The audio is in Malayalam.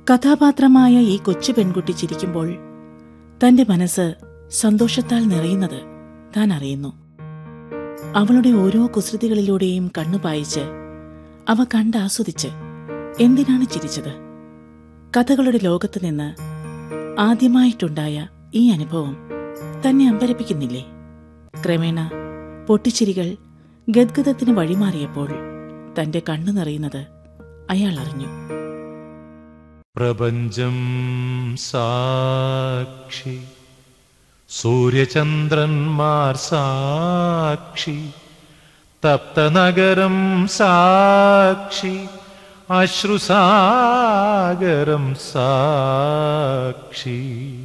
കഥാപാത്രമായ ഈ കൊച്ചു പെൺകുട്ടി ചിരിക്കുമ്പോൾ തന്റെ മനസ്സ് സന്തോഷത്താൽ നിറയുന്നത് താൻ അറിയുന്നു അവളുടെ ഓരോ കുസൃതികളിലൂടെയും കണ്ണു പായിച്ച് അവ കണ്ടാസ്വദിച്ച് എന്തിനാണ് ചിരിച്ചത് കഥകളുടെ ലോകത്ത് നിന്ന് ആദ്യമായിട്ടുണ്ടായ ഈ അനുഭവം തന്നെ അമ്പരപ്പിക്കുന്നില്ലേ ക്രമേണ പൊട്ടിച്ചിരികൾ ഗദ്ഗതത്തിന് വഴിമാറിയപ്പോൾ തന്റെ കണ്ണു നിറയുന്നത് അയാൾ അറിഞ്ഞു പ്രപഞ്ചം സാക്ഷി സൂര്യചന്ദ്രന്മാർ സാക്ഷി തപ്തനഗരം സാക്ഷി അശ്രുസാഗരം സാക്ഷി